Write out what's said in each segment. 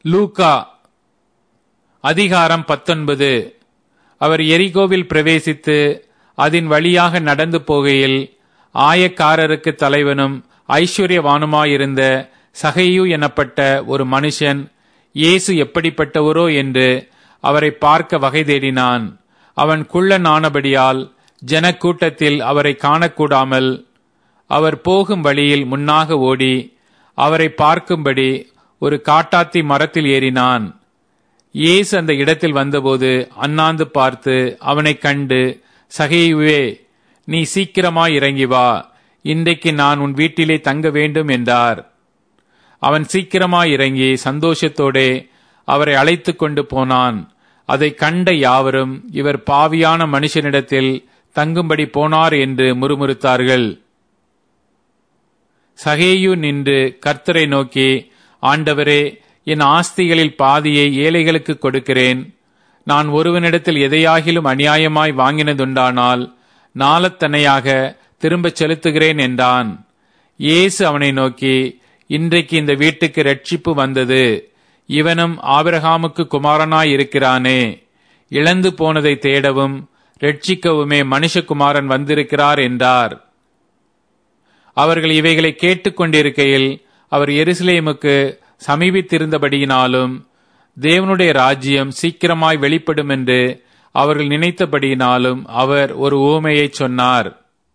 Luca அதிகாரம் பத்தொன்பது அவர் எரிகோவில் பிரவேசித்து அதன் வழியாக நடந்து போகையில் ஆயக்காரருக்கு தலைவனும் ஐஸ்வர்யவானுமாயிருந்த சகையு எனப்பட்ட ஒரு மனுஷன் இயேசு எப்படிப்பட்டவரோ என்று அவரை பார்க்க வகை தேடினான் அவன் குள்ளன் ஆனபடியால் ஜனக்கூட்டத்தில் அவரை காணக்கூடாமல் அவர் போகும் வழியில் முன்னாக ஓடி அவரை பார்க்கும்படி ஒரு காட்டாத்தி மரத்தில் ஏறினான் இயேசு அந்த இடத்தில் வந்தபோது அண்ணாந்து பார்த்து அவனைக் கண்டு சகையுவே நீ சீக்கிரமாய் இறங்கி வா இன்றைக்கு நான் உன் வீட்டிலே தங்க வேண்டும் என்றார் அவன் சீக்கிரமாய் இறங்கி சந்தோஷத்தோடே அவரை அழைத்து கொண்டு போனான் அதை கண்ட யாவரும் இவர் பாவியான மனுஷனிடத்தில் தங்கும்படி போனார் என்று முறுமுறுத்தார்கள் சகேயு நின்று கர்த்தரை நோக்கி ஆண்டவரே என் ஆஸ்திகளில் பாதியை ஏழைகளுக்கு கொடுக்கிறேன் நான் ஒருவனிடத்தில் எதையாகிலும் அநியாயமாய் வாங்கினதுண்டானால் நாளத்தனையாக திரும்பச் செலுத்துகிறேன் என்றான் இயேசு அவனை நோக்கி இன்றைக்கு இந்த வீட்டுக்கு ரட்சிப்பு வந்தது இவனும் ஆபிரகாமுக்கு குமாரனாய் இருக்கிறானே இழந்து போனதை தேடவும் ரட்சிக்கவுமே மனுஷகுமாரன் வந்திருக்கிறார் என்றார் அவர்கள் இவைகளை கேட்டுக்கொண்டிருக்கையில் அவர் எருசலேமுக்கு சமீபித்திருந்தபடியினாலும் தேவனுடைய ராஜ்யம் சீக்கிரமாய் வெளிப்படும் என்று அவர்கள் நினைத்தபடியினாலும் அவர் ஒரு ஊமையை சொன்னார்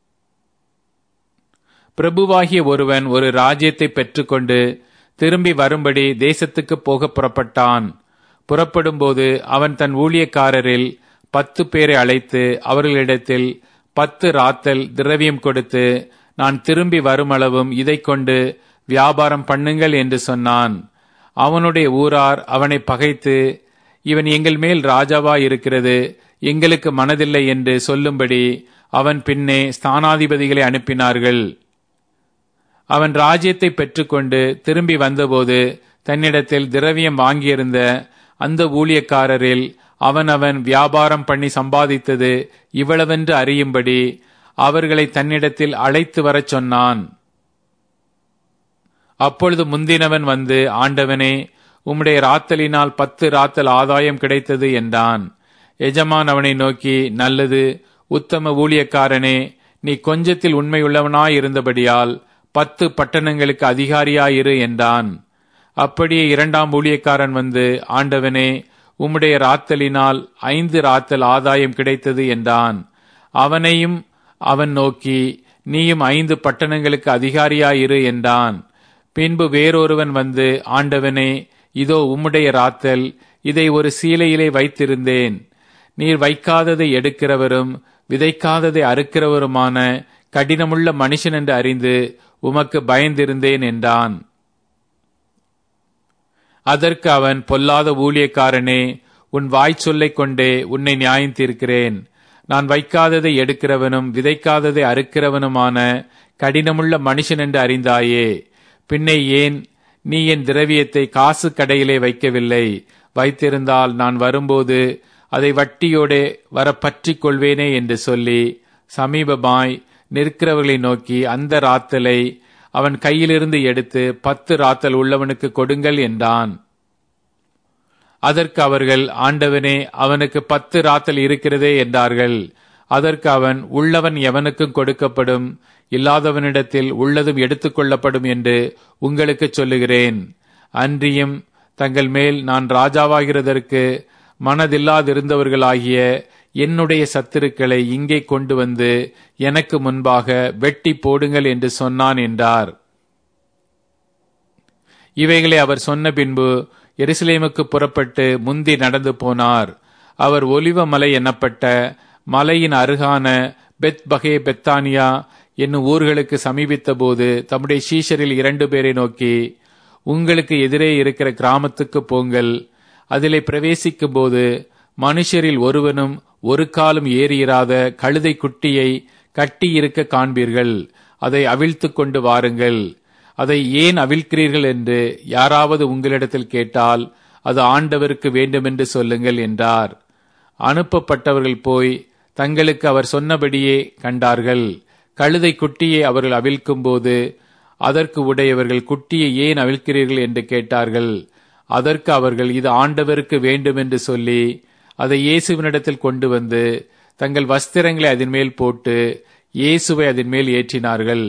பிரபுவாகிய ஒருவன் ஒரு ராஜ்யத்தை பெற்றுக்கொண்டு திரும்பி வரும்படி தேசத்துக்கு போக புறப்பட்டான் புறப்படும்போது அவன் தன் ஊழியக்காரரில் பத்து பேரை அழைத்து அவர்களிடத்தில் பத்து ராத்தல் திரவியம் கொடுத்து நான் திரும்பி வருமளவும் இதை கொண்டு வியாபாரம் பண்ணுங்கள் என்று சொன்னான் அவனுடைய ஊரார் அவனை பகைத்து இவன் எங்கள் மேல் ராஜாவா இருக்கிறது எங்களுக்கு மனதில்லை என்று சொல்லும்படி அவன் பின்னே ஸ்தானாதிபதிகளை அனுப்பினார்கள் அவன் ராஜ்யத்தை பெற்றுக்கொண்டு திரும்பி வந்தபோது தன்னிடத்தில் திரவியம் வாங்கியிருந்த அந்த ஊழியக்காரரில் அவன் அவன் வியாபாரம் பண்ணி சம்பாதித்தது இவ்வளவென்று அறியும்படி அவர்களை தன்னிடத்தில் அழைத்து வரச் சொன்னான் அப்பொழுது முந்தினவன் வந்து ஆண்டவனே உம்முடைய ராத்தலினால் பத்து ராத்தல் ஆதாயம் கிடைத்தது என்றான் எஜமான் அவனை நோக்கி நல்லது உத்தம ஊழியக்காரனே நீ கொஞ்சத்தில் உண்மையுள்ளவனாய் இருந்தபடியால் பத்து பட்டணங்களுக்கு அதிகாரியாயிரு என்றான் அப்படியே இரண்டாம் ஊழியக்காரன் வந்து ஆண்டவனே உம்முடைய ராத்தலினால் ஐந்து ராத்தல் ஆதாயம் கிடைத்தது என்றான் அவனையும் அவன் நோக்கி நீயும் ஐந்து பட்டணங்களுக்கு அதிகாரியாயிரு என்றான் பின்பு வேறொருவன் வந்து ஆண்டவனே இதோ உம்முடைய ராத்தல் இதை ஒரு சீலையிலே வைத்திருந்தேன் நீர் வைக்காததை எடுக்கிறவரும் விதைக்காததை அறுக்கிறவருமான கடினமுள்ள மனுஷன் என்று அறிந்து உமக்கு பயந்திருந்தேன் என்றான் அதற்கு அவன் பொல்லாத ஊழியக்காரனே உன் வாய் சொல்லைக் கொண்டே உன்னை நியாயம் தீர்க்கிறேன் நான் வைக்காததை எடுக்கிறவனும் விதைக்காததை அறுக்கிறவனுமான கடினமுள்ள மனுஷன் என்று அறிந்தாயே பின்னே ஏன் நீ என் திரவியத்தை காசு கடையிலே வைக்கவில்லை வைத்திருந்தால் நான் வரும்போது அதை வட்டியோடே வர பற்றிக் கொள்வேனே என்று சொல்லி சமீபமாய் நிற்கிறவர்களை நோக்கி அந்த ராத்தலை அவன் கையிலிருந்து எடுத்து பத்து ராத்தல் உள்ளவனுக்கு கொடுங்கள் என்றான் அதற்கு அவர்கள் ஆண்டவனே அவனுக்கு பத்து ராத்தல் இருக்கிறதே என்றார்கள் அதற்கு அவன் உள்ளவன் எவனுக்கும் கொடுக்கப்படும் இல்லாதவனிடத்தில் உள்ளதும் எடுத்துக்கொள்ளப்படும் என்று உங்களுக்கு சொல்லுகிறேன் அன்றியும் தங்கள் மேல் நான் ராஜாவாகிறதற்கு மனதில்லாதிருந்தவர்களாகிய என்னுடைய சத்துருக்களை இங்கே கொண்டு வந்து எனக்கு முன்பாக வெட்டி போடுங்கள் என்று சொன்னான் என்றார் இவைகளை அவர் சொன்ன பின்பு எருசலேமுக்கு புறப்பட்டு முந்தி நடந்து போனார் அவர் ஒலிவ மலை எனப்பட்ட மலையின் அருகான பெத் பகே பெத்தானியா என்னும் ஊர்களுக்கு சமீபித்த போது தம்முடைய சீஷரில் இரண்டு பேரை நோக்கி உங்களுக்கு எதிரே இருக்கிற கிராமத்துக்கு போங்கள் அதிலே பிரவேசிக்கும் போது மனுஷரில் ஒருவனும் ஒரு காலம் ஏறியிராத கழுதை குட்டியை கட்டி இருக்க காண்பீர்கள் அதை அவிழ்த்து கொண்டு வாருங்கள் அதை ஏன் அவிழ்க்கிறீர்கள் என்று யாராவது உங்களிடத்தில் கேட்டால் அது ஆண்டவருக்கு வேண்டுமென்று சொல்லுங்கள் என்றார் அனுப்பப்பட்டவர்கள் போய் தங்களுக்கு அவர் சொன்னபடியே கண்டார்கள் கழுதை குட்டியை அவர்கள் அவிழ்க்கும் போது அதற்கு உடையவர்கள் குட்டியை ஏன் அவிழ்க்கிறீர்கள் என்று கேட்டார்கள் அதற்கு அவர்கள் இது ஆண்டவருக்கு வேண்டும் என்று சொல்லி அதை இயேசுவினிடத்தில் கொண்டு வந்து தங்கள் வஸ்திரங்களை அதன் மேல் போட்டு இயேசுவை அதன் மேல் ஏற்றினார்கள்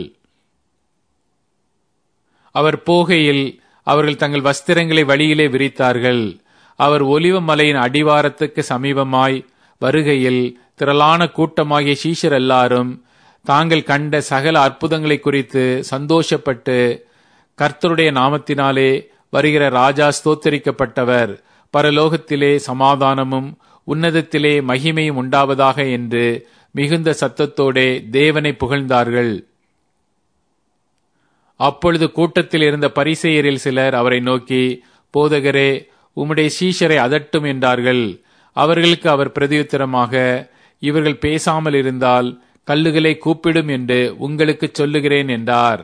அவர் போகையில் அவர்கள் தங்கள் வஸ்திரங்களை வழியிலே விரித்தார்கள் அவர் ஒலிவ மலையின் அடிவாரத்துக்கு சமீபமாய் வருகையில் திரளான கூட்டமாகிய சீஷர் எல்லாரும் தாங்கள் கண்ட சகல அற்புதங்களை குறித்து சந்தோஷப்பட்டு கர்த்தருடைய நாமத்தினாலே வருகிற ராஜா ஸ்தோத்தரிக்கப்பட்டவர் பரலோகத்திலே சமாதானமும் உன்னதத்திலே மகிமையும் உண்டாவதாக என்று மிகுந்த சத்தத்தோடே தேவனை புகழ்ந்தார்கள் அப்பொழுது கூட்டத்தில் இருந்த பரிசெயரில் சிலர் அவரை நோக்கி போதகரே உம்முடைய சீஷரை அதட்டும் என்றார்கள் அவர்களுக்கு அவர் பிரதியுத்தரமாக இவர்கள் பேசாமல் இருந்தால் கல்லுகளை கூப்பிடும் என்று உங்களுக்கு சொல்லுகிறேன் என்றார்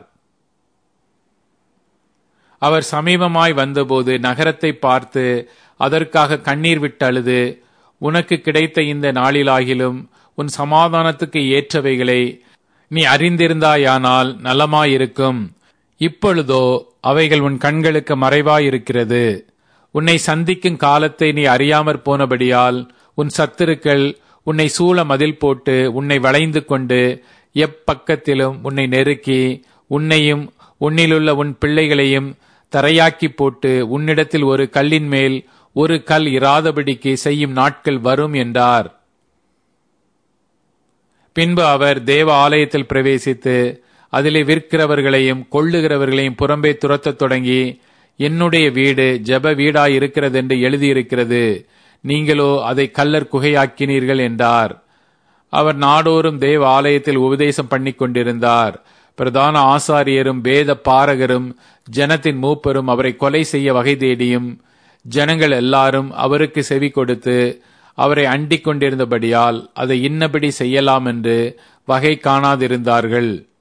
அவர் சமீபமாய் வந்தபோது நகரத்தை பார்த்து அதற்காக கண்ணீர் விட்டழுது உனக்கு கிடைத்த இந்த நாளிலாகிலும் உன் சமாதானத்துக்கு ஏற்றவைகளை நீ அறிந்திருந்தாயானால் நலமாயிருக்கும் இப்பொழுதோ அவைகள் உன் கண்களுக்கு மறைவாயிருக்கிறது உன்னை சந்திக்கும் காலத்தை நீ அறியாமற் போனபடியால் உன் சத்துருக்கள் உன்னை சூழ மதில் போட்டு உன்னை வளைந்து கொண்டு எப்பக்கத்திலும் உன்னை நெருக்கி உன்னையும் உன்னிலுள்ள உன் பிள்ளைகளையும் தரையாக்கி போட்டு உன்னிடத்தில் ஒரு கல்லின் மேல் ஒரு கல் இராதபடிக்கு செய்யும் நாட்கள் வரும் என்றார் பின்பு அவர் தேவ ஆலயத்தில் பிரவேசித்து அதிலே விற்கிறவர்களையும் கொள்ளுகிறவர்களையும் புறம்பே துரத்தத் தொடங்கி என்னுடைய வீடு ஜப வீடாய் இருக்கிறது என்று எழுதியிருக்கிறது நீங்களோ அதை கல்லர் குகையாக்கினீர்கள் என்றார் அவர் நாடோறும் தேவ ஆலயத்தில் உபதேசம் பண்ணி கொண்டிருந்தார் பிரதான ஆசாரியரும் வேத பாரகரும் ஜனத்தின் மூப்பரும் அவரை கொலை செய்ய வகை தேடியும் ஜனங்கள் எல்லாரும் அவருக்கு செவி கொடுத்து அவரை அண்டிக் கொண்டிருந்தபடியால் அதை இன்னபடி செய்யலாம் என்று வகை காணாதிருந்தார்கள்